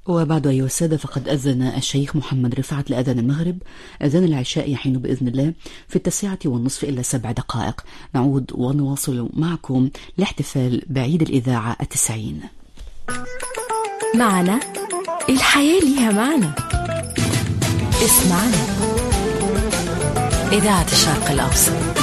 وبعد أيها السادة فقد أذن الشيخ محمد رفعت لأذان المغرب أذان العشاء يحين بإذن الله في التاسعة والنصف إلا سبع دقائق نعود ونواصل معكم لاحتفال بعيد الإذاعة التسعين معنا الحياة ليها معنى اسمعنا إذاعة الشرق الأوسط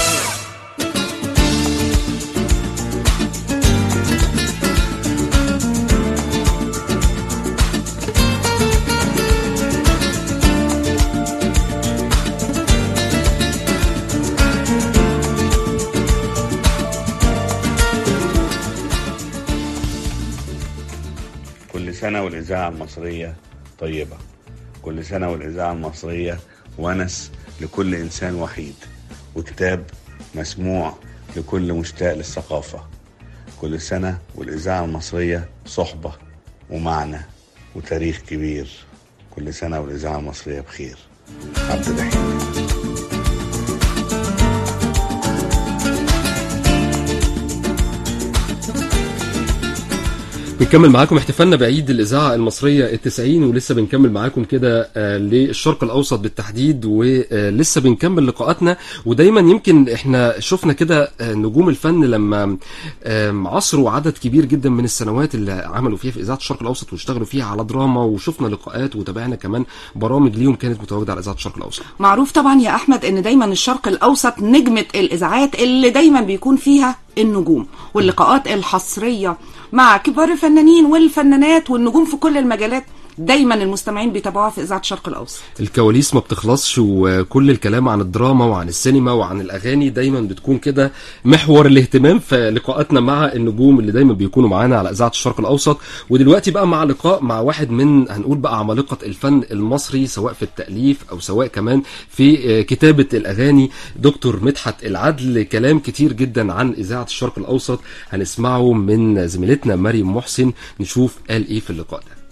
كل سنة والإذاعة المصرية طيبة كل سنة والإذاعة المصرية ونس لكل إنسان وحيد وكتاب مسموع لكل مشتاق للثقافة كل سنة والإذاعة المصرية صحبة ومعنى وتاريخ كبير كل سنة والإذاعة المصرية بخير عبد الرحيم بنكمل معاكم احتفالنا بعيد الإذاعة المصرية التسعين ولسه بنكمل معاكم كده آه، للشرق الأوسط بالتحديد ولسه بنكمل لقاءاتنا ودايما يمكن احنا شفنا كده آه، نجوم الفن لما آم، عصروا عدد كبير جدا من السنوات اللي عملوا فيها في إذاعة الشرق الأوسط واشتغلوا فيها على دراما وشفنا لقاءات وتابعنا كمان برامج ليهم كانت متواجدة على إذاعة الشرق الأوسط معروف طبعا يا احمد ان دايما الشرق الاوسط نجمه الاذاعات اللي دايما بيكون فيها النجوم واللقاءات الحصريه مع كبار الفنانين والفنانات والنجوم في كل المجالات دايما المستمعين بيتابعوها في اذاعه الشرق الاوسط الكواليس ما بتخلصش وكل الكلام عن الدراما وعن السينما وعن الاغاني دايما بتكون كده محور الاهتمام في لقاءاتنا مع النجوم اللي دايما بيكونوا معانا على اذاعه الشرق الاوسط ودلوقتي بقى مع لقاء مع واحد من هنقول بقى عمالقه الفن المصري سواء في التاليف او سواء كمان في آه، كتابه الاغاني دكتور مدحت العدل كلام كتير جدا عن اذاعه الشرق الاوسط هنسمعه من زميلتنا مريم محسن نشوف قال ايه في اللقاء ده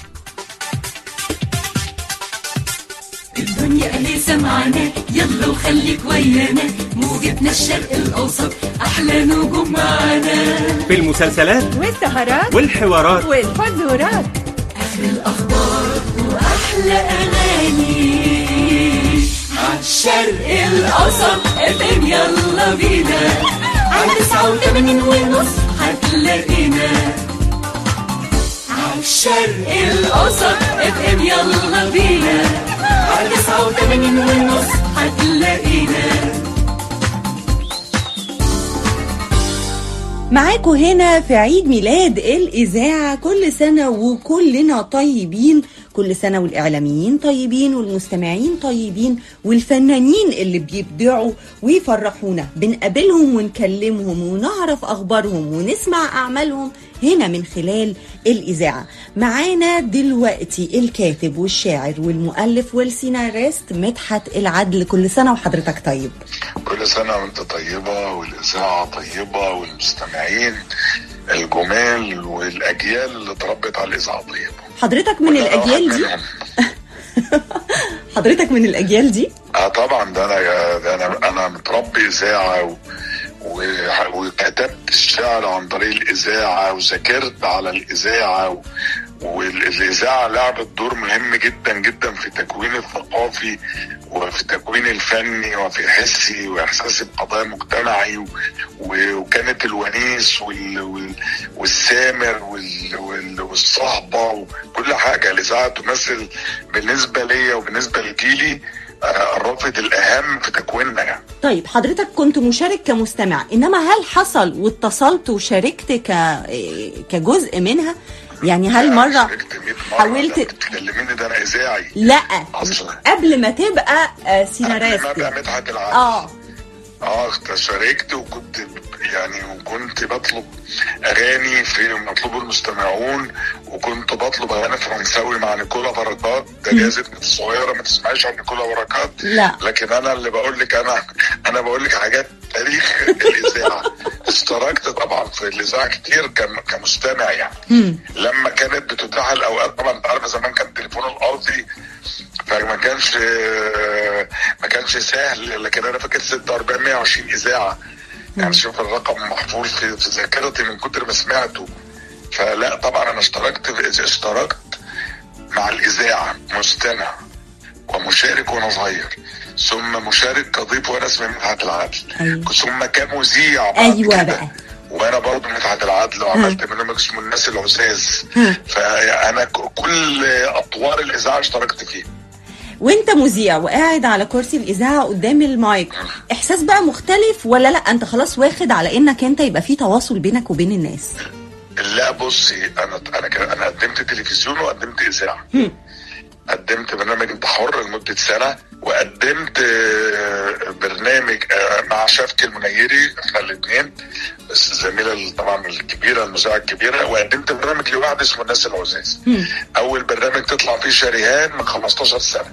الدنيا اهي سمعانا يلا وخليك ويانا موجتنا الشرق الاوسط احلى نجوم معانا في المسلسلات والسهرات والحوارات والفزورات اخر الاخبار واحلى اغاني عالشرق الاوسط افهم يلا بينا على تسعة وثمانين ونص هتلاقينا عالشرق الاوسط افهم يلا بينا على تسعة وثمانين ونص هتلاقينا معاكم هنا في عيد ميلاد الإذاعة كل سنة وكلنا طيبين كل سنة والإعلاميين طيبين والمستمعين طيبين والفنانين اللي بيبدعوا ويفرحونا بنقابلهم ونكلمهم ونعرف أخبارهم ونسمع أعمالهم هنا من خلال الإذاعة معانا دلوقتي الكاتب والشاعر والمؤلف والسيناريست مدحت العدل كل سنة وحضرتك طيب كل سنة وانت طيبة والإذاعة طيبة والمستمعين الجمال والأجيال اللي اتربت على الإذاعة طيبة حضرتك من وأنا الأجيال واحد دي منهم. حضرتك من الأجيال دي اه طبعا ده انا ده انا انا متربي اذاعه و... و... وكتبت الشعر عن طريق الاذاعه وذاكرت على الاذاعه و... والاذاعه لعبت دور مهم جدا جدا في تكوين الثقافي وفي تكوين الفني وفي حسي واحساسي بقضايا مجتمعي و... و... وكانت الونيس وال... وال... والسامر وال... وال... والصحبه وكل حاجه الاذاعه تمثل بالنسبه ليا وبالنسبه لجيلي آه، الرافد الاهم في تكويننا يعني طيب حضرتك كنت مشارك كمستمع انما هل حصل واتصلت وشاركت ك... كجزء منها يعني هل مرة شاركت 100 مرة حاولت- ده بتكلميني ده انا اذاعي لا أصلاً. قبل ما تبقى آه، قبل ما سيناريست ابقى مدحت العدل اه اه شاركت وكنت يعني وكنت بطلب اغاني في مطلوب المستمعون وكنت بطلب اغاني فرنساوي مع نيكولا بركات ده جازتنا الصغيره ما تسمعيش عن نيكولا بركات لا. لكن انا اللي بقول لك انا انا بقول لك حاجات تاريخ الاذاعه اشتركت طبعا في الاذاعه كتير كم- كمستمع يعني لما كانت بتتاح الاوقات طبعا انت عارف زمان كان التليفون الارضي فما كانش ما كانش سهل لكن انا فاكر 46 120 اذاعه يعني شوف الرقم محفور في, في ذاكرتي من كتر ما سمعته فلا طبعا انا اشتركت في اشتركت مع الاذاعه مستمع ومشارك وانا صغير ثم مشارك كضيف وانا اسمي مدحت العدل أيوة. ثم كمذيع بعد أيوة كده. بقى. وانا برضه مدحت العدل وعملت برنامج اسمه الناس العزاز فانا ك- كل اطوار الاذاعه اشتركت فيه وانت مذيع وقاعد على كرسي الاذاعه قدام المايك احساس بقى مختلف ولا لا انت خلاص واخد على انك انت يبقى في تواصل بينك وبين الناس لا بصي انا انا ك- انا قدمت تلفزيون وقدمت اذاعه قدمت برنامج انت حر لمده سنه وقدمت آه، برنامج آه، مع شفكي المنيري احنا الاثنين بس الزميله ال- طبعا الكبيره المذيعه الكبيره وقدمت برنامج لوحدي اسمه الناس العزاز اول برنامج تطلع فيه شريهان من 15 سنه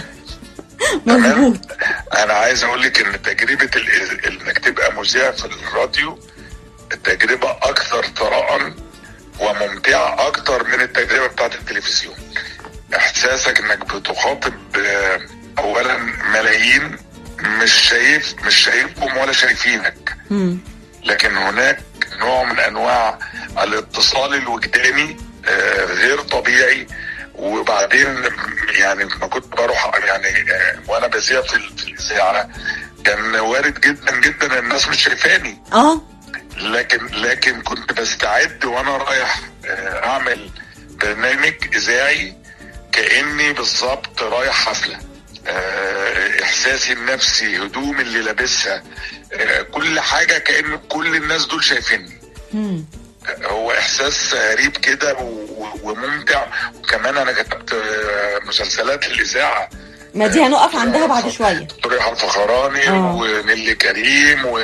مظبوط انا عايز اقول لك ان تجربه ال- انك تبقى مذيع في الراديو تجربه اكثر ثراء وممتعه اكتر من التجربه بتاعت التلفزيون احساسك انك بتخاطب آه، اولا ملايين مش شايف مش شايفهم ولا شايفينك لكن هناك نوع من انواع الاتصال الوجداني آه، غير طبيعي وبعدين يعني ما كنت بروح يعني آه، وانا بذيع في ال- في الاذاعه كان وارد جدا جدا الناس مش شايفاني اه لكن لكن كنت بستعد وانا رايح آه، اعمل برنامج اذاعي كاني بالظبط رايح حفله آه، احساسي النفسي هدوم اللي لابسها آه، كل حاجه كان كل الناس دول شايفيني هو احساس غريب كده و- و- وممتع وكمان انا كتبت آه، مسلسلات للاذاعه ما دي هنقف عندها بعد شويه طريق الفخراني آه. ونيلي كريم و...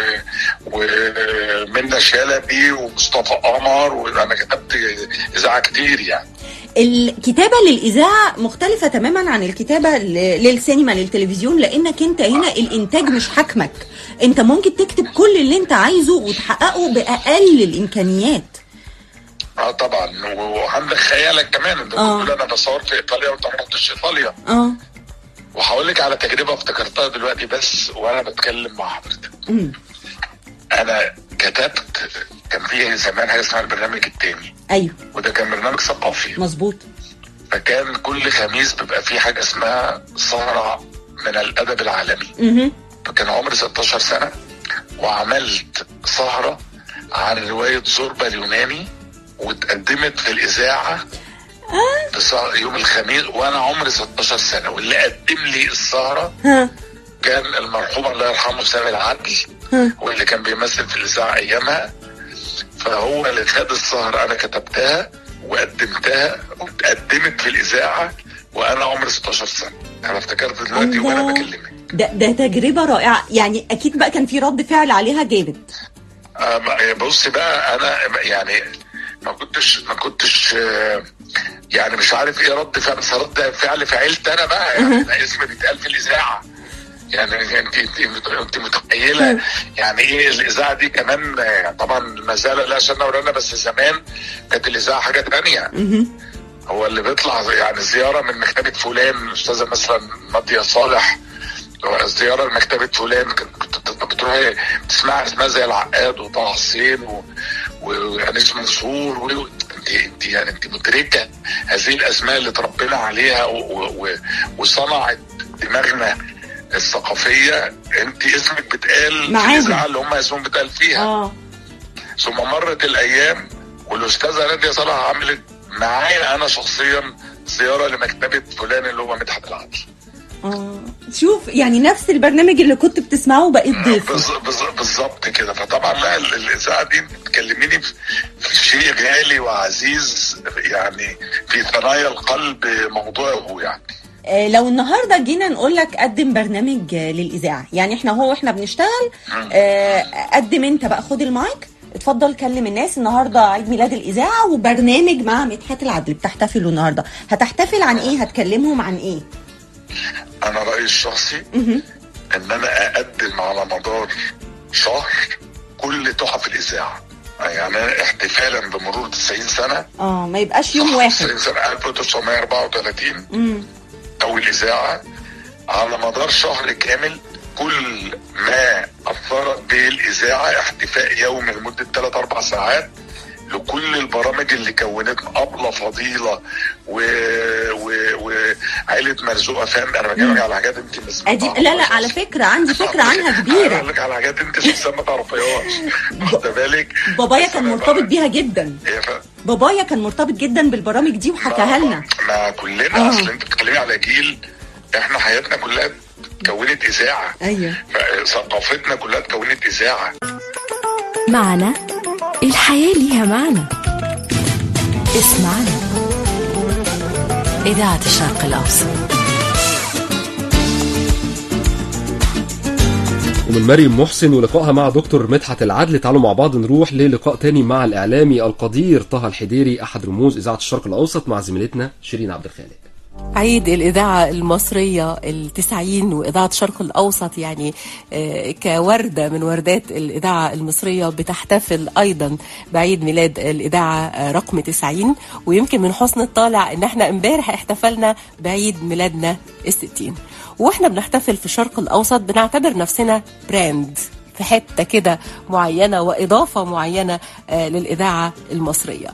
ومنى شلبي ومصطفى قمر وانا كتبت اذاعه كتير يعني الكتابة للإذاعة مختلفة تماما عن الكتابة ل- للسينما للتلفزيون لأنك أنت هنا الإنتاج مش حاكمك أنت ممكن تكتب كل اللي أنت عايزه وتحققه بأقل الإمكانيات اه طبعا وعندك خيالك كمان انت آه. بتقول انا بصور في ايطاليا وانت ما رحتش ايطاليا اه وهقول لك على تجربه افتكرتها دلوقتي بس وانا بتكلم مع حضرتك أمم. انا كتبت كان في زمان حاجه اسمها البرنامج التاني أيوه وده كان برنامج ثقافي مظبوط فكان كل خميس بيبقى فيه حاجه اسمها سهره من الادب العالمي مهم. فكان عمري 16 سنه وعملت سهره عن روايه زوربا اليوناني واتقدمت في الاذاعه في سهرة يوم الخميس وانا عمري 16 سنه واللي قدم لي السهره ها كان المرحوم الله يرحمه سامي العدل هو اللي كان بيمثل في الاذاعه ايامها فهو اللي خد السهره انا كتبتها وقدمتها واتقدمت في الاذاعه وانا عمري 16 سنه انا افتكرت دلوقتي وانا الله. بكلمك ده ده تجربة رائعة يعني أكيد بقى كان في رد فعل عليها جامد آه، ما- بص بقى انا يعني ما كنتش ما كنتش آه، يعني مش عارف ايه رد فعل بس رد فعل فعلت انا بقى يعني أنا اسمي بيتقال في الاذاعه يعني انت انت انت متخيله يعني ايه الاذاعه دي كمان آه، طبعا ما زال لا شنا ولا بس زمان كانت الاذاعه حاجه تانية هو اللي بيطلع يعني زياره من مكتبه فلان الاستاذه مثلا ناديه صالح زياره لمكتبه فلان كنت كنت بتروحي تسمعي اسمها زي العقاد وطه حسين و- و- وانيس منصور و- انت انت يعني انت مدركه هذه الاسماء اللي اتربينا عليها و- و- و- وصنعت دماغنا الثقافيه انت اسمك بتقال في معاهم. الاذاعه اللي هم اسمهم بتقال فيها اه ثم مرت الايام والاستاذه ناديه صلاح عملت معايا انا شخصيا زياره لمكتبه فلان اللي هو مدحت العدل اه شوف يعني نفس البرنامج اللي كنت بتسمعه بقيت ضيف بز- بز- بالظبط كده فطبعا لا ال- الاذاعه دي بتكلميني في في شيء غالي وعزيز يعني في ثنايا القلب موضوعه يعني آه، لو النهارده جينا نقول لك قدم برنامج آه، للاذاعه يعني احنا هو واحنا بنشتغل آه، قدم انت بقى خد المايك اتفضل كلم الناس النهارده عيد ميلاد الاذاعه وبرنامج مع مدحت العدل بتحتفلوا النهارده هتحتفل عن ايه هتكلمهم عن ايه انا رايي الشخصي ان انا اقدم على مدار شهر كل تحف الاذاعه يعني احتفالا بمرور 90 سنه اه ما يبقاش يوم واحد 90 سنه 1934 امم او الاذاعه على مدار شهر كامل كل ما اثرت به الاذاعه احتفاء يومي لمده 3 4 ساعات لكل البرامج اللي كونتنا أبلة فضيلة و... و... وعائلة مرزوقة فاهم أنا بكلمك على حاجات أنت مش أدي لا لا على فكرة عندي فكرة عنها كبيرة بقول لك على حاجات أنت شخصيا ما تعرفيهاش واخدة بالك بابايا بس كان أنا مرتبط بقى- بيها جدا إيه ف- بابايا كان مرتبط جدا بالبرامج دي وحكاها لنا ما كلنا آه. اصل انت بتتكلمي على جيل احنا حياتنا كلها اتكونت اذاعه ايوه ثقافتنا كلها اتكونت اذاعه معنا الحياة ليها معنى اسمعنا إذاعة الشرق الأوسط ومن مريم محسن ولقائها مع دكتور مدحت العدل تعالوا مع بعض نروح للقاء تاني مع الإعلامي القدير طه الحديري أحد رموز إذاعة الشرق الأوسط مع زميلتنا شيرين عبد الخالق عيد الإذاعة المصرية التسعين وإذاعة الشرق الأوسط يعني آه، كوردة من وردات الإذاعة المصرية بتحتفل أيضا بعيد ميلاد الإذاعة آه، رقم 90 ويمكن من حسن الطالع إن احنا امبارح احتفلنا بعيد ميلادنا الستين واحنا بنحتفل في الشرق الأوسط بنعتبر نفسنا براند في حته كده معينه واضافه معينه آه، للاذاعه المصريه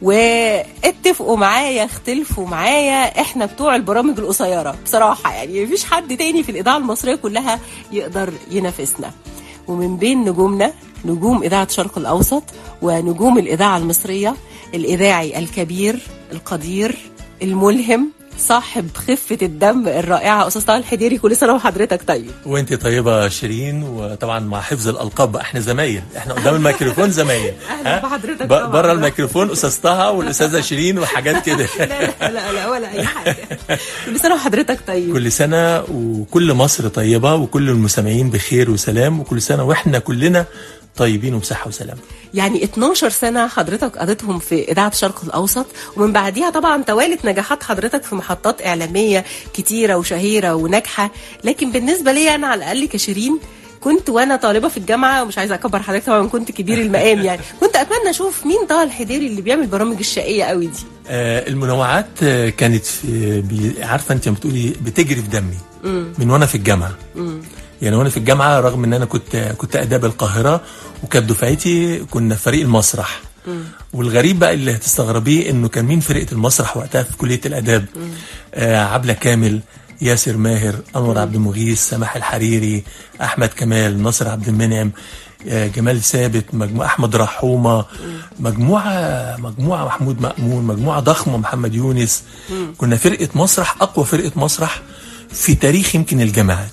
واتفقوا معايا اختلفوا معايا احنا بتوع البرامج القصيره بصراحه يعني مفيش حد تاني في الاذاعه المصريه كلها يقدر ينافسنا ومن بين نجومنا نجوم اذاعه الشرق الاوسط ونجوم الاذاعه المصريه الاذاعي الكبير القدير الملهم صاحب خفه الدم الرائعه استاذ طه الحديري كل سنه وحضرتك طيب وانت طيبه شيرين وطبعا مع حفظ الالقاب بقى، احنا زمايل احنا قدام الميكروفون زمايل أهلا بحضرتك ب- طبعاً. بره الميكروفون استاذ طه والاستاذه شيرين وحاجات كده لا لا لا, لا ولا اي حاجه كل سنه وحضرتك طيب كل سنه وكل مصر طيبه وكل المستمعين بخير وسلام وكل سنه واحنا كلنا طيبين وبصحه وسلام يعني 12 سنه حضرتك قضيتهم في اذاعه الشرق الاوسط ومن بعديها طبعا توالت نجاحات حضرتك في محطات اعلاميه كتيره وشهيره وناجحه لكن بالنسبه لي انا على الاقل كشيرين كنت وانا طالبه في الجامعه ومش عايزه اكبر حضرتك طبعا كنت كبير المقام يعني كنت اتمنى اشوف مين طه الحديري اللي بيعمل برامج الشقيه قوي دي آه المنوعات آه كانت في بي- عارفه انت بتقولي بتجري في دمي من وانا في الجامعه يعني وانا في الجامعه رغم ان انا كنت كنت اداب القاهره وكانت دفعتي كنا في فريق المسرح والغريب بقى اللي هتستغربيه انه كان مين فرقه المسرح وقتها في كليه الاداب آه عبله كامل ياسر ماهر انور عبد المغيث سماح الحريري احمد كمال ناصر عبد المنعم آه، جمال ثابت مجموعة احمد رحومه مجموعه مجموعه محمود مامون مجموعه ضخمه محمد يونس كنا فرقه مسرح اقوى فرقه مسرح في تاريخ يمكن الجامعات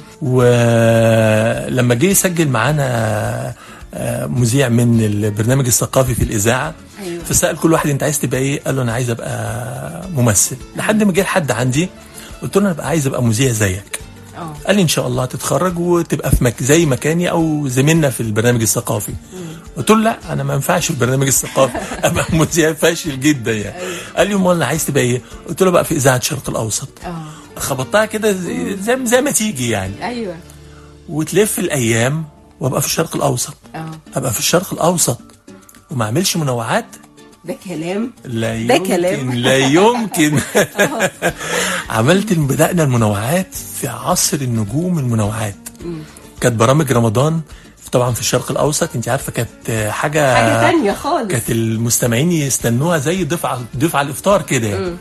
ولما جه يسجل معانا آه، مذيع من البرنامج الثقافي في الاذاعه أيوة. فسال كل واحد انت عايز تبقى ايه قال له انا عايز ابقى ممثل لحد ما جه حد عندي قلت له انا بقى عايز ابقى مذيع زيك اه قال لي ان شاء الله هتتخرج وتبقى في مك... زي مكاني او زميلنا في البرنامج الثقافي قلت له لا انا ما ينفعش في البرنامج الثقافي ابقى مذيع فاشل جدا يعني قال لي امال عايز تبقى ايه قلت له بقى في اذاعه الشرق الاوسط اه خبطتها كده زي, زي, زي ما تيجي يعني ايوه وتلف الايام وابقى في الشرق الاوسط اه ابقى في الشرق الاوسط وما اعملش منوعات ده كلام لا ده يمكن كلام. لا يمكن عملت بدأنا المنوعات في عصر النجوم المنوعات كانت برامج رمضان طبعا في الشرق الاوسط انت عارفه كانت حاجه حاجه تانية خالص كانت المستمعين يستنوها زي ضيف على ضيف على الافطار كده يعني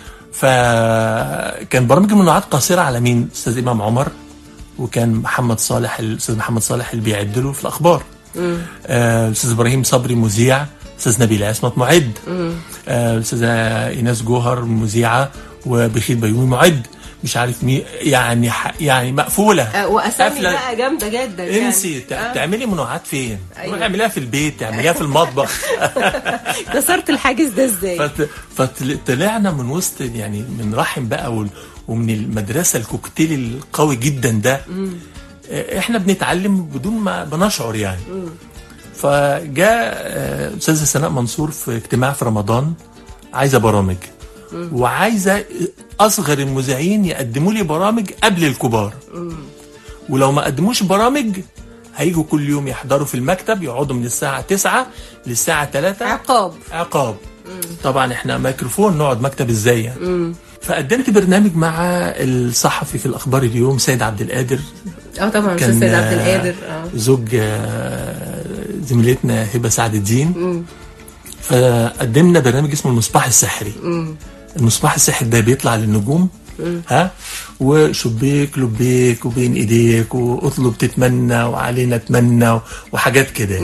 فكان برامج المنوعات قاصره على مين؟ استاذ امام عمر وكان محمد صالح الاستاذ محمد صالح اللي بيعد له في الاخبار آه، الاستاذ ابراهيم صبري مذيع استاذ نبيل عصمت معد آه، الاستاذه ايناس جوهر مذيعه وبخيت بيومي معد مش عارف مين يعني ح- يعني مقفوله آه، واسامي قافلة. بقى جامده جدا يعني. انسي تع- آه. تعملي منوعات فين؟ أيوة. روحي اعمليها في البيت تعمليها في المطبخ كسرت الحاجز ده ازاي فت- فطلعنا من وسط يعني من رحم بقى وال- ومن المدرسه الكوكتيل القوي جدا ده آه، احنا بنتعلم بدون ما بنشعر يعني فجاء آه، استاذه سناء منصور في اجتماع في رمضان عايزه برامج وعايزه اصغر المذيعين يقدموا لي برامج قبل الكبار ولو ما قدموش برامج هيجوا كل يوم يحضروا في المكتب يقعدوا من الساعة 9 للساعة 3 عقاب عقاب طبعا احنا ميكروفون نقعد مكتب ازاي يعني فقدمت برنامج مع الصحفي في الاخبار اليوم سيد عبد القادر اه طبعا كان استاذ سيد عبد آه، القادر اه زوج آه، زميلتنا هبه سعد الدين فقدمنا برنامج اسمه المصباح السحري المصباح السحري ده بيطلع للنجوم ها وشبيك لبيك وبين ايديك واطلب تتمنى وعلينا اتمنى وحاجات كده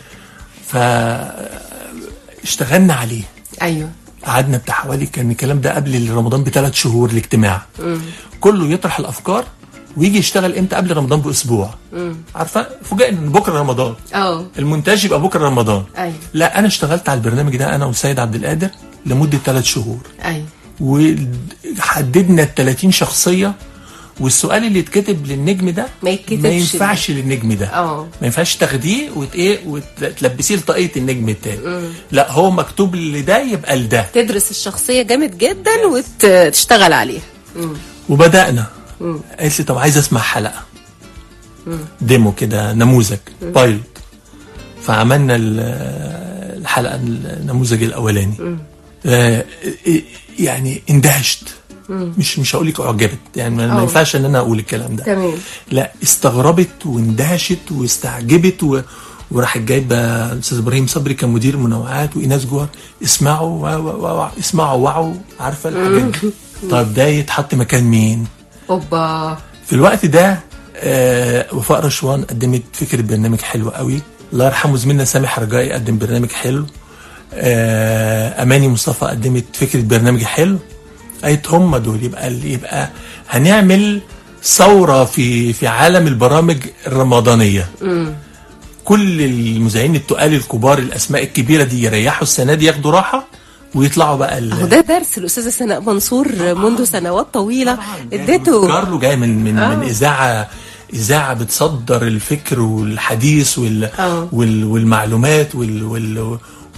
فاشتغلنا عليه ايوه قعدنا بتاع حوالي كان الكلام ده قبل رمضان بثلاث شهور الاجتماع كله يطرح الافكار ويجي يشتغل امتى قبل رمضان باسبوع عارفه فوجئنا ان بكره رمضان اه المونتاج يبقى بكره رمضان ايوه لا انا اشتغلت على البرنامج ده انا والسيد عبد القادر لمده ثلاث شهور ايوه وحددنا ال 30 شخصيه والسؤال اللي يتكتب للنجم ده ما يتكتبش ما ينفعش للنجم ده اه ما ينفعش تاخديه وت ايه وتلبسيه لطاقيه النجم التاني لا هو مكتوب لده يبقى لده تدرس الشخصية جامد جدا وتشتغل عليها وبدانا قالت لي طب عايز اسمع حلقه ديمو كده نموذج بايلوت فعملنا ال- الحلقه النموذج الاولاني آه، يعني اندهشت مش مش هقول لك اعجبت يعني ما ما أوه. ينفعش ان انا اقول الكلام ده تمام لا استغربت واندهشت واستعجبت و... وراحت جايبه الاستاذ ابراهيم صبري كان مدير منوعات وايناس جوهر اسمعوا و... و... و... اسمعوا وعوا عارفه الحاجات دي طيب ده يتحط مكان مين؟ اوبا في الوقت ده آه وفاء رشوان قدمت فكره برنامج حلو قوي الله يرحمه زميلنا سامح رجائي قدم برنامج حلو آه اماني مصطفى قدمت فكره برنامج حلو قالت هم دول يبقى يبقى هنعمل ثوره في في عالم البرامج الرمضانيه كل المذيعين التقال الكبار الاسماء الكبيره دي يريحوا السنه دي ياخدوا راحه ويطلعوا بقى ال- اهو ده درس الاستاذه سناء منصور منذ سنوات طويله اديته كارلو جاي من من, آه. من اذاعه اذاعه بتصدر الفكر والحديث وال آه. وال والمعلومات وال وال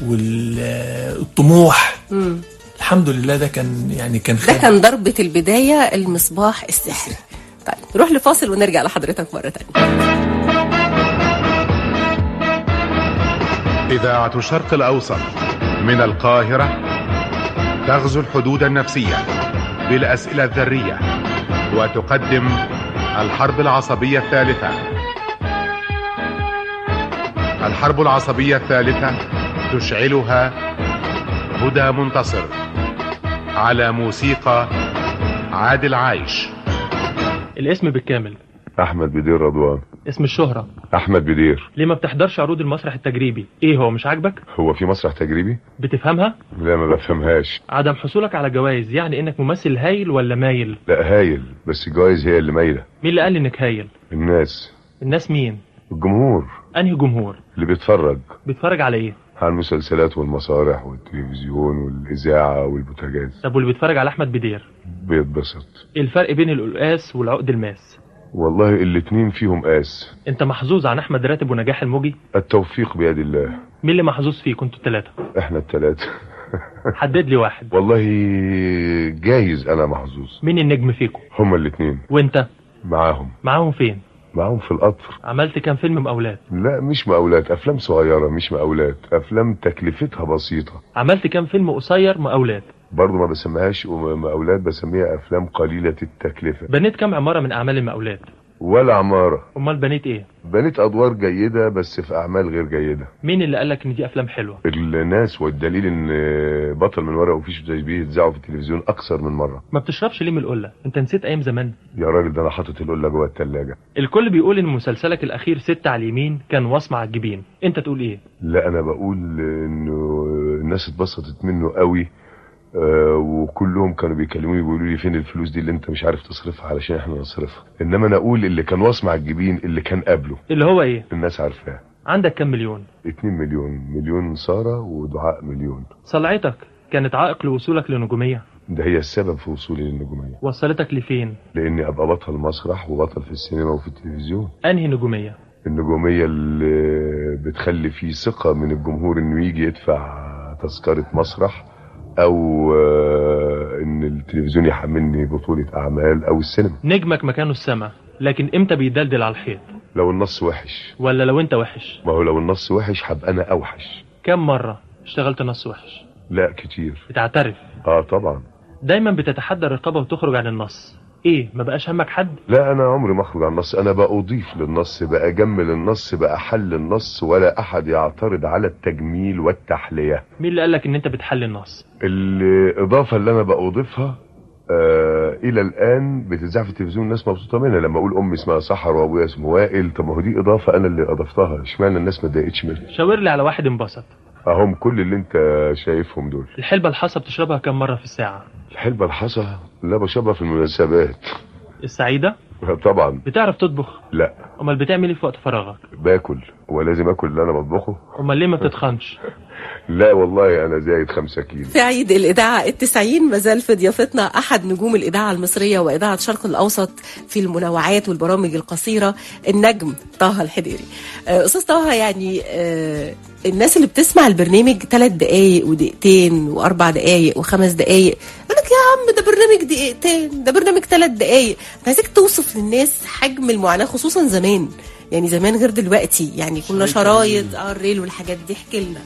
والطموح الحمد لله ده كان يعني كان ده خير كان ضربة البداية المصباح السحري طيب نروح لفاصل ونرجع لحضرتك مرة تانية إذاعة الشرق الأوسط من القاهرة تغزو الحدود النفسية بالأسئلة الذرية وتقدم الحرب العصبية الثالثة الحرب العصبية الثالثة تشعلها هدى منتصر على موسيقى عادل عايش الاسم بالكامل احمد بدير رضوان اسم الشهرة احمد بدير ليه ما بتحضرش عروض المسرح التجريبي ايه هو مش عاجبك هو في مسرح تجريبي بتفهمها لا ما بفهمهاش عدم حصولك على جوائز يعني انك ممثل هايل ولا مايل لا هايل بس الجوائز هي اللي مايله مين اللي قال انك هايل الناس الناس مين الجمهور انهي جمهور اللي بيتفرج بيتفرج على ايه على المسلسلات والمسارح والتلفزيون والاذاعه والبوتاجاز طب واللي بيتفرج على احمد بدير بيتبسط ايه الفرق بين القلقاس والعقد الماس والله الاتنين فيهم قاس انت محظوظ عن احمد راتب ونجاح الموجي التوفيق بيد الله مين اللي محظوظ فيه كنتوا الثلاثه احنا التلاتة حدد لي واحد والله جايز انا محظوظ مين النجم فيكم هما الاتنين وانت معاهم معاهم فين معاهم في القطر عملت كام فيلم مقاولات لا مش مقاولات افلام صغيره مش مقاولات افلام تكلفتها بسيطه عملت كام فيلم قصير مقاولات برضه ما بسميهاش مقاولات بسميها افلام قليله التكلفه بنيت كام عماره من اعمال المقاولات ولا عماره امال بنيت ايه بنيت ادوار جيده بس في اعمال غير جيده مين اللي قالك ان دي افلام حلوه الناس والدليل ان بطل من ورقه وفيش زي بيتذاعوا في التلفزيون اكثر من مره ما بتشربش ليه من القله انت نسيت ايام زمان يا راجل ده انا حاطط القله جوه الثلاجه الكل بيقول ان مسلسلك الاخير ست على اليمين كان وصمة على الجبين انت تقول ايه لا انا بقول انه الناس اتبسطت منه قوي آه وكلهم كانوا بيكلموني بيقولوا لي فين الفلوس دي اللي انت مش عارف تصرفها علشان احنا نصرفها انما انا اقول اللي كان وصمة على الجبين اللي كان قبله اللي هو ايه الناس عارفاه عندك كام مليون 2 مليون مليون ساره ودعاء مليون صلعتك كانت عائق لوصولك لنجوميه ده هي السبب في وصولي للنجوميه وصلتك لفين لاني ابقى بطل مسرح وبطل في السينما وفي التلفزيون انهي نجوميه النجوميه اللي بتخلي فيه ثقه من الجمهور انه يجي يدفع تذكره مسرح او آه، ان التلفزيون يحملني بطوله اعمال او السينما نجمك مكانه السما لكن امتى بيدلدل على الحيط لو النص وحش ولا لو انت وحش ما هو لو النص وحش هبقى انا اوحش كم مره اشتغلت نص وحش لا كتير بتعترف اه طبعا دايما بتتحدى الرقابه وتخرج عن النص ايه ما بقاش همك حد لا انا عمري ما اخرج عن النص انا بأضيف للنص بأجمل النص بأحل النص ولا احد يعترض على التجميل والتحلية مين اللي قالك ان انت بتحل النص الإضافة اللي أنا بأضيفها آه إلى الآن بتذاع في التلفزيون الناس مبسوطة منها لما أقول أمي اسمها سحر وأبويا اسمه وائل طب ما هو دي إضافة أنا اللي أضفتها اشمعنى الناس ما اتضايقتش منها شاور لي على واحد انبسط أهم كل اللي أنت شايفهم دول الحلبة الحصى بتشربها كم مرة في الساعة الحلبة الحصى لا بشربها في المناسبات السعيدة طبعا بتعرف تطبخ لا امال بتعمل ايه في وقت فراغك باكل ولازم اكل اللي انا بطبخه امال ليه ما بتتخنش لا والله انا زايد خمسة كيلو في عيد الإذاعة التسعين مازال في ضيافتنا أحد نجوم الإذاعة المصرية وإذاعة الشرق الأوسط في المنوعات والبرامج القصيرة النجم طه الحديري آه، أستاذ طه يعني آه، الناس اللي بتسمع البرنامج ثلاث دقايق ودقيقتين وأربع دقايق وخمس دقايق يقول لك يا عم ده برنامج دقيقتين ده برنامج ثلاث دقايق عايزك توصف للناس حجم المعاناة خصوصا زمان يعني زمان غير دلوقتي يعني كنا شرايط اه الريل والحاجات دي احكي لنا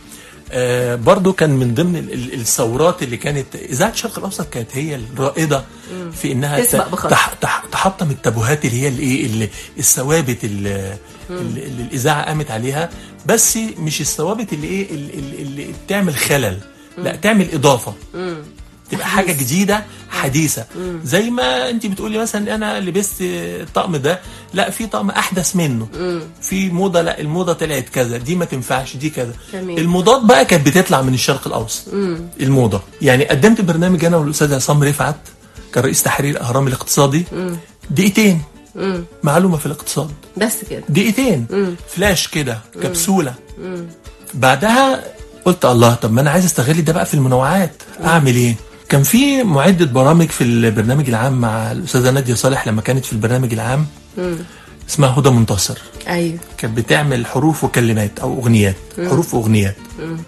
آه برضو كان من ضمن ال- ال- الثورات اللي كانت اذاعه الشرق الاوسط كانت هي الرائده مم. في انها تسبق ت- بخطوة. تح تح تحطم التابوهات اللي هي الايه اللي- الثوابت اللي, اللي اللي الاذاعه قامت عليها بس مش الثوابت اللي ايه اللي, اللي- اللي تعمل خلل لا تعمل اضافه مم. تبقى حاجه جديده حديثه مم. زي ما انت بتقولي مثلا انا لبست الطقم ده لا في طقم احدث منه مم. في موضه لا الموضه طلعت كذا دي ما تنفعش دي كذا تمام. الموضات بقى كانت بتطلع من الشرق الاوسط مم. الموضه يعني قدمت برنامج انا والاستاذ عصام رفعت كان رئيس تحرير الاهرام الاقتصادي مم. دقيقتين مم. معلومه في الاقتصاد بس كده دقيقتين مم. فلاش كده كبسوله مم. بعدها قلت الله طب ما انا عايز استغل ده بقى في المنوعات اعمل ايه كان في معدة برامج في البرنامج العام مع الأستاذة نادية صالح لما كانت في البرنامج العام مم. اسمها هدى منتصر ايوه كانت بتعمل حروف وكلمات أو أغنيات مم. حروف وأغنيات مم.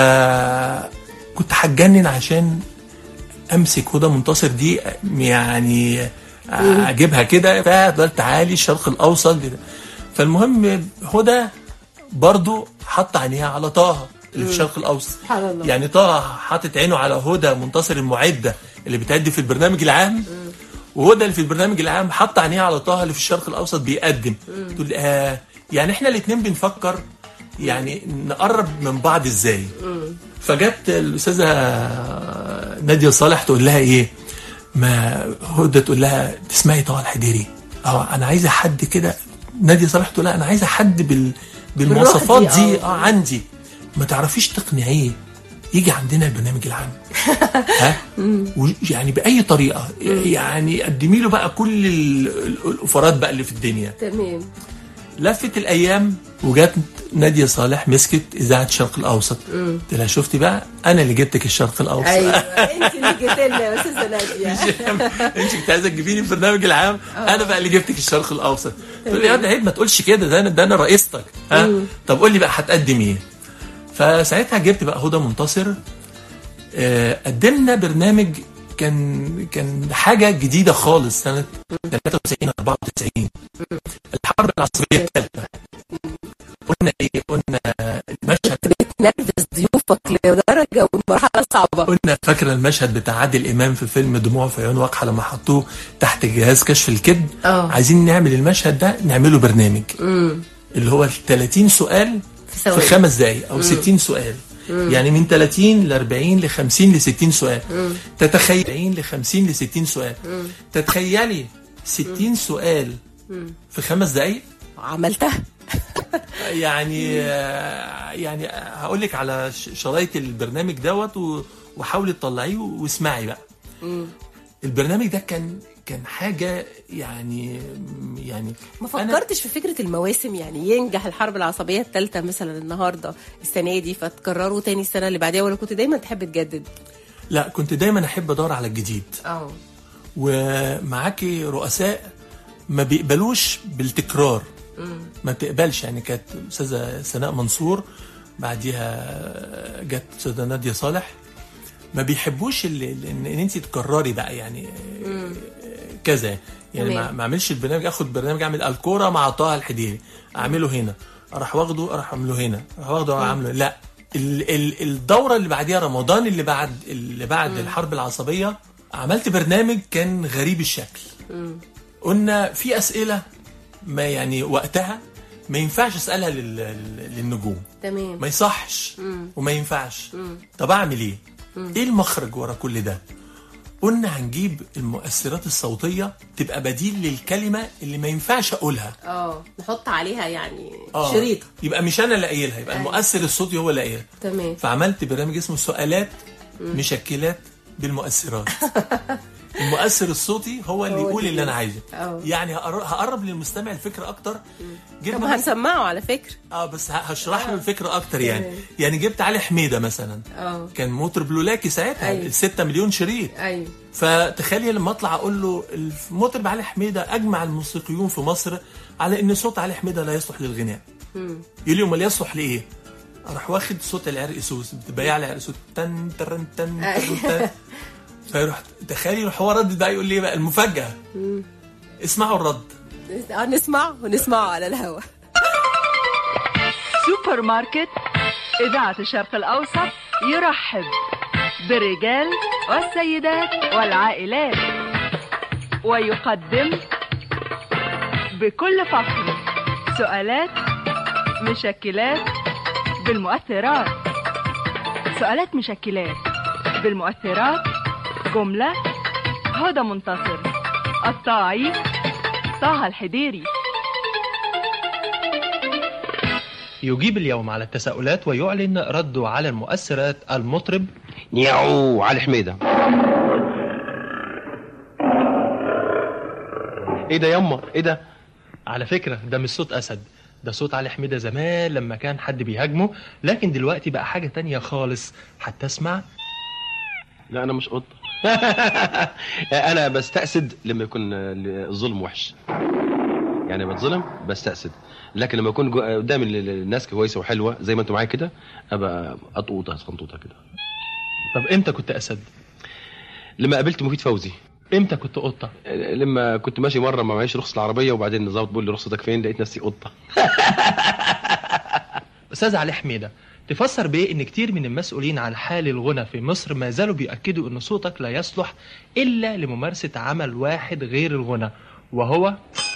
فكنت هتجنن عشان امسك هدى منتصر دي يعني اجيبها كده فضلت تعالي الشرق الاوسط كده فالمهم هدى برضو حط عينيها على طه اللي في مم. الشرق الاوسط سبحان الله يعني طه حاطط عينه على هدى منتصر المعده اللي بتأدي في البرنامج العام وهدى اللي في البرنامج العام حط عينيها على طه اللي في الشرق الاوسط بيقدم مم. تقول آه يعني احنا الاثنين بنفكر يعني نقرب من بعض ازاي مم. فجت الاستاذه ناديه صالح تقول لها ايه ما هدى تقول لها تسمعي طه الحديري اه انا عايزه حد كده ناديه صالح تقول لها انا عايزه حد بال بالمواصفات بالروح دي، دي آه. اه عندي ما تعرفيش تقنعيه يجي عندنا البرنامج العام ها يعني باي طريقه يعني قدمي له بقى كل ال- ال- الاوفرات بقى اللي في الدنيا تمام لفت الايام وجات ناديه صالح مسكت اذاعه الشرق الاوسط مم. قلت لها شفتي بقى انا اللي جبتك الشرق الاوسط ايوه انت اللي جيت لنا يا استاذه ناديه انت كنت عايزه تجيبيني في البرنامج العام انا بقى اللي جبتك الشرق الاوسط تقول لي يا واد عيب ما تقولش كده ده انا ده انا رئيستك ها مم. طب قول لي بقى هتقدم ايه فساعتها جبت بقى هدى منتصر آه، قدمنا برنامج كان كان حاجه جديده خالص سنه 93 94 الحرب العصريه الثالثه قلنا ايه قلنا المشهد بتنرفز ضيوفك لدرجه والمرحله صعبه قلنا فاكره المشهد بتاع عادل امام في فيلم دموع في عيون وقحه لما حطوه تحت جهاز كشف الكذب اه عايزين نعمل المشهد ده نعمله برنامج امم اللي هو ال 30 سؤال في في ثواني. خمس دقايق او مم. 60 سؤال مم. يعني من 30 ل 40 ل 50 ل 60 سؤال مم. تتخيل 40 ل 50 ل 60 سؤال مم. تتخيلي 60 سؤال مم. في خمس دقايق عملتها يعني آه، يعني هقول لك على ش- شرايط البرنامج دوت و- وحاولي تطلعيه واسمعي بقى مم. البرنامج ده كان كان حاجه يعني يعني ما فكرتش في فكره المواسم يعني ينجح الحرب العصبيه الثالثه مثلا النهارده السنه دي فتكرروا تاني السنه اللي بعديها ولا كنت دايما تحب تجدد لا كنت دايما احب ادور على الجديد اه ومعاكي رؤساء ما بيقبلوش بالتكرار مم. ما بتقبلش يعني كانت استاذه سناء منصور بعديها جت استاذه ناديه صالح ما بيحبوش ال- ال- ان إن انت تكرري بقى يعني مم. كذا يعني تمام. ما ما اعملش البرنامج اخد برنامج اعمل الكوره مع طه الحديري اعمله هنا اروح واخده اروح اعمله هنا اروح واخده اروح اعمله لا ال ال الدوره اللي بعديها رمضان اللي بعد اللي بعد الحرب العصبيه عملت برنامج كان غريب الشكل قلنا في اسئله ما يعني وقتها ما ينفعش اسالها لل... لل- للنجوم تمام ما يصحش مم. وما ينفعش مم. طب اعمل ايه مم. ايه المخرج ورا كل ده قلنا هنجيب المؤثرات الصوتيه تبقى بديل للكلمه اللي ما ينفعش اقولها اه نحط عليها يعني آه. شريطه يبقى مش انا اللي قايلها يبقى أيوة. المؤثر الصوتي هو اللي قايلها تمام فعملت برنامج اسمه سؤالات مم. مشكلات بالمؤثرات المؤثر الصوتي هو اللي هو يقول اللي اللي انا يقول. عايزه اه. يعني هقر- هقرب للمستمع الفكره اكتر طب جبنا بس- هنسمعه على فكره اه بس ه- هشرح له الفكره اكتر يعني تمام. يعني جبت علي حميده مثلا اه كان مطرب لولاكي ساعتها أيوة. 6 مليون شريط ايوه فتخيلي لما اطلع اقول له المطرب علي حميده اجمع الموسيقيون في مصر على ان صوت علي حميده لا يصلح للغناء مم. يقول لي امال يصلح لايه؟ اروح واخد صوت العرق سوس بتبيع لي عرق سوس تن ترن تن تن تن فيروح تخيلي يروح هو رد بقى يقول لي إيه بقى المفاجاه مم. اسمعوا الرد اه نسمعه ونسمعه على الهوا سوبر ماركت إذاعة الشرق الأوسط يرحب بالرجال والسيدات والعائلات ويقدم بكل فخر سؤالات مشكلات بالمؤثرات سؤالات مشكلات بالمؤثرات جملة هدى منتصر الطاعي طه الحديري يجيب اليوم على التساؤلات ويعلن رده على المؤثرات المطرب نياو علي حميده ايه ده يما ايه ده على فكرة ده مش صوت اسد ده صوت علي حميدة زمان لما كان حد بيهاجمه لكن دلوقتي بقى حاجة تانية خالص حتى اسمع لا انا مش قط انا بستأسد لما يكون الظلم وحش يعني بتظلم بستأسد لكن لما يكون جو- قدام ال- ال- الناس كويسه وحلوه زي ما انتم معايا كده ابقى قطوطه صنطوطه كده طب امتى كنت اسد لما قابلت مفيد فوزي امتى كنت قطه لما كنت ماشي مره ما معيش رخصه العربيه وبعدين الظابط بيقول لي رخصتك فين لقيت نفسي قطه استاذ علي حميدة تفسر بايه ان كتير من المسؤولين عن حال الغنى في مصر ما زالوا بيأكدوا ان صوتك لا يصلح الا لممارسة عمل واحد غير الغنى وهو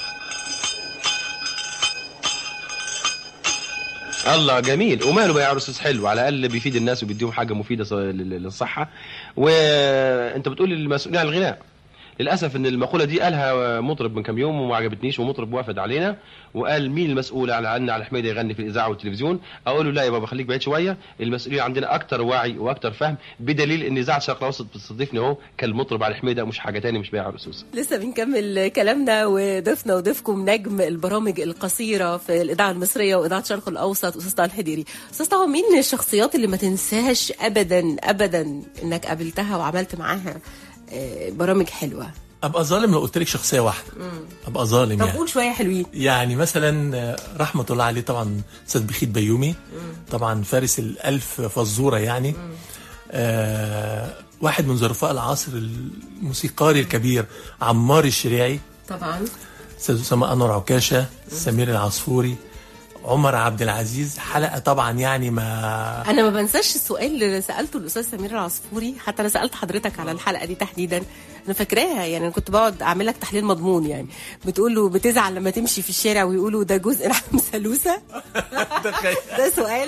الله جميل وماله بقى يا استاذ حلو على الاقل بيفيد الناس وبيديهم حاجه مفيده ص- لل- للصحه وانت بتقول المسؤولين عن الغناء للاسف ان المقوله دي قالها مطرب من كام يوم وما عجبتنيش ومطرب وافد علينا وقال مين المسؤول على عن على حميده يغني في الاذاعه والتلفزيون اقول له لا يا بابا خليك بعيد شويه المسؤولين عندنا اكتر وعي واكتر فهم بدليل ان اذاعه الشرق الاوسط بتستضيفني اهو كالمطرب على حميده مش حاجه تاني مش بيع رصوص لسه بنكمل كلامنا وضيفنا وضيفكم نجم البرامج القصيرة في الإذاعة المصرية وإذاعة الشرق الأوسط أستاذ طه الحديري أستاذ طه مين من الشخصيات اللي ما تنساهاش أبدا أبدا إنك قابلتها وعملت معاها آه، برامج حلوة ابقى ظالم لو قلت لك شخصيه واحده ابقى ظالم طب يعني قول شوية حلوين يعني مثلا آه، رحمه الله عليه طبعا استاذ بخيت بيومي طبعا فارس الالف فزوره يعني آه واحد من ظرفاء العصر الموسيقاري الكبير عمار الشريعي طبعا استاذ اسامه انور عكاشه سمير العصفوري عمر عبد العزيز حلقه طبعا يعني ما انا ما بنساش السؤال اللي سالته الاستاذ سمير العصفوري حتى انا سالت حضرتك على الحلقه دي تحديدا انا فاكراها يعني انا كنت بقعد اعمل لك تحليل مضمون يعني بتقول له بتزعل لما تمشي في الشارع ويقولوا ده جزء لحم سلوسه ده سؤال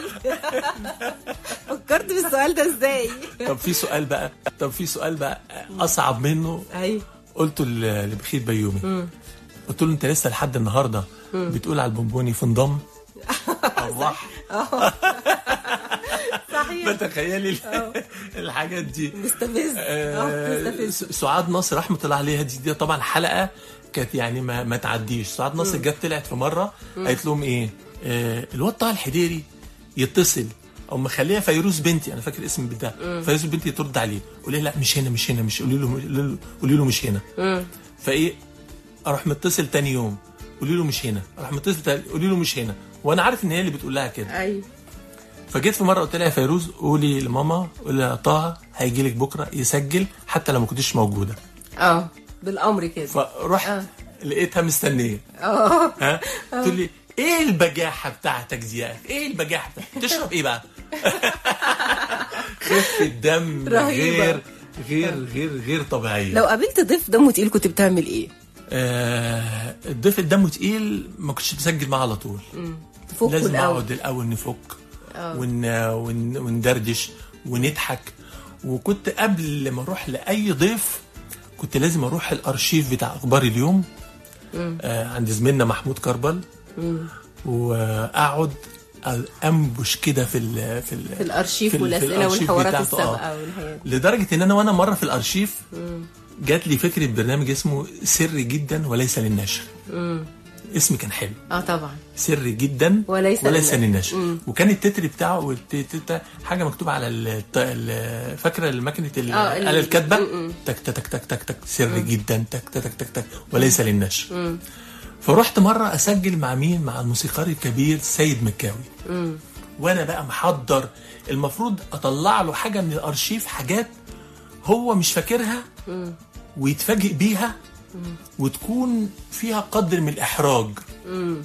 فكرت في السؤال ده ازاي طب في سؤال بقى طب في سؤال بقى اصعب منه ايوه قلته ل- لبخيت بيومي مم. قلت له انت لسه لحد النهارده مم. بتقول على البونبوني في انضم الله صحيح بتخيلي ال- الحاجات دي مستفز آه، اه مستفز س- سعاد نصر رحمه الله عليها دي, دي طبعا حلقه كانت يعني ما, ما تعديش سعاد نصر مم. جت طلعت في مره مم. قالت لهم ايه آه الواد طه الحديري يتصل او مخليها فيروز بنتي انا فاكر اسم بتاع مم. فيروز بنتي ترد عليه قولي لا مش هنا مش هنا مش قولي له قولي له- قولي له مش هنا مم. فايه اروح متصل تاني يوم قولي له مش هنا اروح متصل تاني قولي له مش هنا وانا عارف ان هي اللي بتقول لها كده ايوه فجيت في مره قلت لها يا فيروز قولي لماما قولي لها طه هيجي لك بكره يسجل حتى لو ما كنتش موجوده اه بالامر كده فرحت آه. لقيتها مستنيه اه ها تقول لي ايه البجاحه بتاعتك دي يا أخي؟ ايه البجاحه بتاعتك؟ تشرب ايه بقى خفه دم رهيبة. غير غير غير غير طبيعيه لو قابلت ضيف دمه تقيل كنت بتعمل ايه؟ آه الضيف اللي دمه تقيل ما كنتش بسجل معاه على طول تفكوا لازم الأول. اقعد الاول نفك آه. ون... ون... وندردش ونضحك وكنت قبل ما اروح لاي ضيف كنت لازم اروح الارشيف بتاع اخبار اليوم مم. آه عند زميلنا محمود كربل مم. واقعد انبش كده في ال في, ال في الارشيف في ال- في والاسئله الأرشيف والحوارات بتاعته، آه. السابقه والحاجات دي. لدرجه ان انا وانا مره في الارشيف مم. جات لي فكره برنامج اسمه سري جدا وليس للنشر مم. اسمي كان حلو اه طبعا سري جدا وليس وليس للنشر. للنشر مم. وكان التتر بتاعه والت- الت- حاجه مكتوبه على الت- ال- فاكره الماكينه ال- آه، ال- الاله الكاتبه مم. تك تك تك تك تك تك سري مم. جدا تك تك تك تك وليس للنشر مم. فرحت مره اسجل مع مين مع الموسيقار الكبير سيد مكاوي مم. وانا بقى محضر المفروض اطلع له حاجه من الارشيف حاجات هو مش فاكرها مم. ويتفاجئ بيها وتكون فيها قدر من الاحراج مم.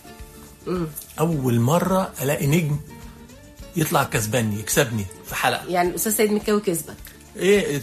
مم. اول مره الاقي نجم يطلع كسباني يكسبني في حلقه يعني الاستاذ سيد مكاوي كسبك ايه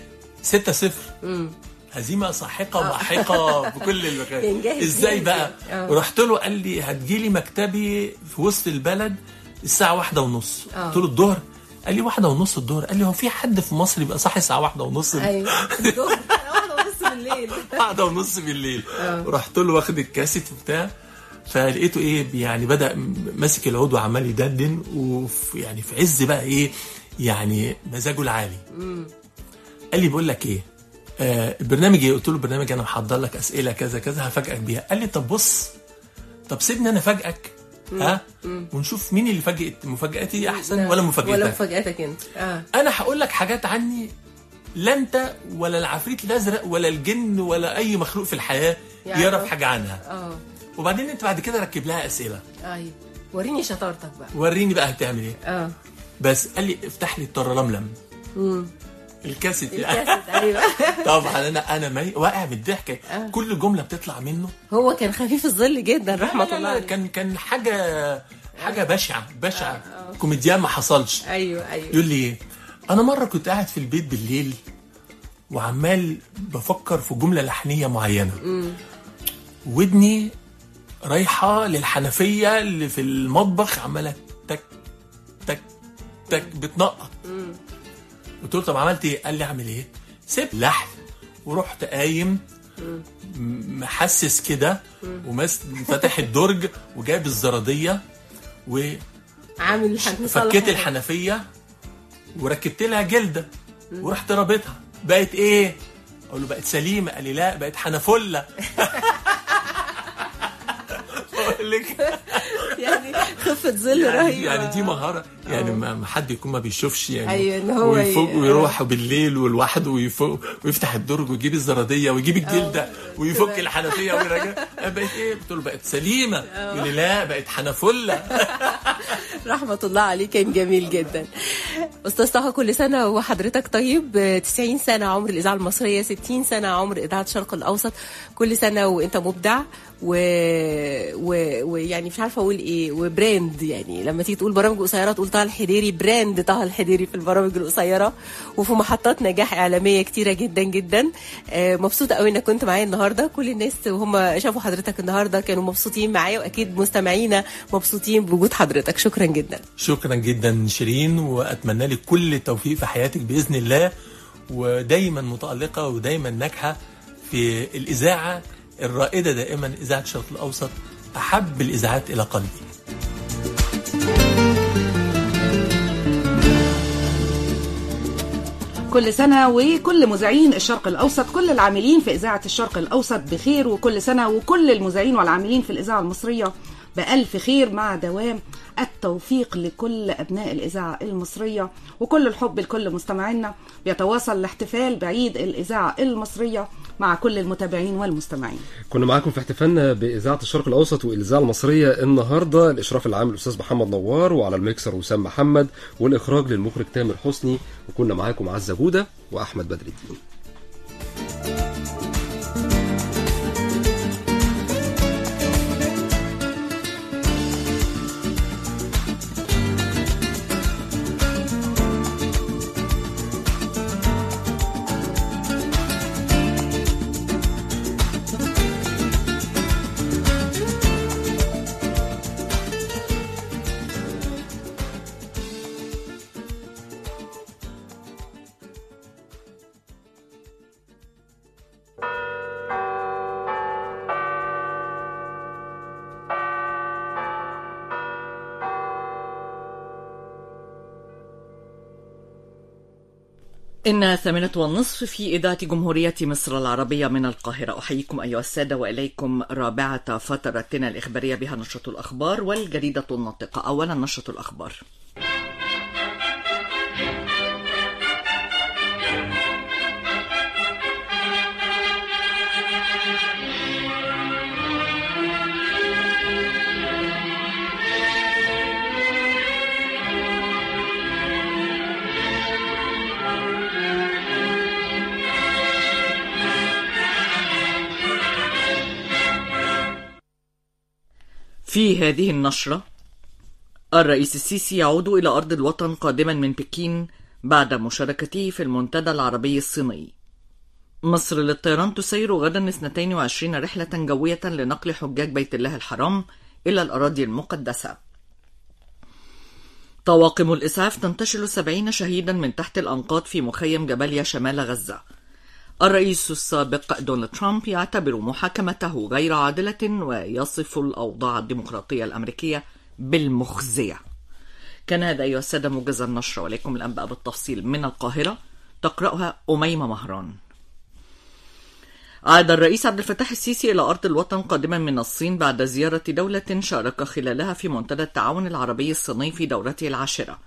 6 0 مم. هزيمه ساحقه ضاحكه بكل كان المكان جاهز ازاي جاهز بقى يعني. آه. رحت له قال لي هتجيلي مكتبي في وسط البلد الساعه واحدة ونص آه. قلت له الظهر قال لي واحدة ونص الظهر قال لي هو في حد في مصر يبقى صاحي الساعه واحدة ونص ايوه الظهر. واحدة ونص بالليل واحدة ونص بالليل آه. رحت له واخد الكاسيت وبتاع فلقيته ايه يعني بدا م- ماسك العود وعمال يدندن وفي يعني في عز بقى ايه يعني مزاجه العالي مم. قال لي بقول لك ايه آه البرنامج ايه قلت له البرنامج انا محضر لك اسئله كذا كذا هفاجئك بيها قال لي طب بص طب سيبني انا افاجئك ها مم. ونشوف مين اللي فاجئت مفاجاتي احسن لا. ولا مفاجاتك ولا مفاجاتك انت اه انا هقول لك حاجات عني لا انت ولا العفريت الازرق ولا الجن ولا اي مخلوق في الحياه يعرف. يعرف حاجه عنها اه وبعدين انت بعد كده ركب لها اسئله ايوه وريني شطارتك بقى وريني بقى هتعمل ايه اه بس قال لي افتح لي الترلملم مم. الكاسيت الكاسيت ايوه طبعا انا انا مي... واقع من الضحك كل جمله بتطلع منه هو كان خفيف الظل جدا رحمه لا، لا، الله لا، عليه كان كان حاجه حاجه بشعه بشعه كوميديان ما حصلش ايوه ايوه يقول لي ايه انا مره كنت قاعد في البيت بالليل وعمال بفكر في جمله لحنيه معينه مم. ودني رايحه للحنفيه اللي في المطبخ عماله تك تك تك بتنقط مم. قلت له طب عملت ايه؟ قال لي اعمل ايه؟ سيب لحن ورحت قايم مم. م- محسس كده مم. ومس فاتح الدرج وجايب الزراديه عامل الحنفيه وفكيت الحنفيه وركبت لها جلده ورحت رابطها بقت ايه؟ اقول له بقت سليمه قال لي لا بقت حنفله بقول لك يعني خفه ظل يعني, رهيبه يعني دي مهاره يعني ما ما حد يكون ما بيشوفش يعني أيوة، إن هو ويفوق ي- ويروح بالليل ولوحده ويفوق ويفتح الدرج ويجيب الزراديه ويجيب الجلده ويفك الحنفيه ويرجع بقت ايه؟ قلت له بقت سليمه يقول لي لا بقت حنفله رحمة الله عليه كان جميل جدا أستاذ طه كل سنة وحضرتك طيب آه، 90 سنة عمر الإذاعة المصرية 60 سنة عمر إذاعة الشرق الأوسط كل سنة وأنت مبدع ويعني و... ويعني مش عارفة أقول إيه وبراند يعني لما تيجي تقول برامج قصيرة تقول طه الحديري براند طه الحديري في البرامج القصيرة وفي محطات نجاح إعلامية كتيرة جدا جدا آه، مبسوطة قوي إنك كنت معايا النهاردة كل الناس وهم شافوا حضرتك النهاردة كانوا مبسوطين معايا وأكيد مستمعينا مبسوطين بوجود حضرتك شكرا جدا شكرا جدا شيرين واتمنى لك كل التوفيق في حياتك باذن الله ودايما متالقه ودايما ناجحه في الاذاعه الرائده دائما اذاعه الشرق الاوسط احب الاذاعات الى قلبي كل سنة وكل مذيعين الشرق الأوسط كل العاملين في إذاعة الشرق الأوسط بخير وكل سنة وكل المذيعين والعاملين في الإذاعة المصرية بألف خير مع دوام التوفيق لكل أبناء الإذاعة المصرية وكل الحب لكل مستمعينا بيتواصل الاحتفال بعيد الإذاعة المصرية مع كل المتابعين والمستمعين كنا معاكم في احتفالنا بإذاعة الشرق الأوسط والإذاعة المصرية النهاردة الإشراف العام الأستاذ محمد نوار وعلى الميكسر وسام محمد والإخراج للمخرج تامر حسني وكنا معاكم عزة جودة وأحمد بدر الدين إنها الثامنة والنصف في إذاعة جمهورية مصر العربية من القاهرة أحييكم أيها السادة وإليكم رابعة فترتنا الإخبارية بها نشرة الأخبار والجريدة الناطقة أولا نشرة الأخبار في هذه النشرة الرئيس السيسي يعود إلى أرض الوطن قادما من بكين بعد مشاركته في المنتدى العربي الصيني مصر للطيران تسير غدا 22 رحلة جوية لنقل حجاج بيت الله الحرام إلى الأراضي المقدسة طواقم الإسعاف تنتشل 70 شهيدا من تحت الأنقاض في مخيم جباليا شمال غزة الرئيس السابق دونالد ترامب يعتبر محاكمته غير عادلة ويصف الأوضاع الديمقراطية الأمريكية بالمخزية كان هذا أيها السادة موجز النشر ولكم الأنباء بالتفصيل من القاهرة تقرأها أميمة مهران عاد الرئيس عبد الفتاح السيسي إلى أرض الوطن قادما من الصين بعد زيارة دولة شارك خلالها في منتدى التعاون العربي الصيني في دورته العاشرة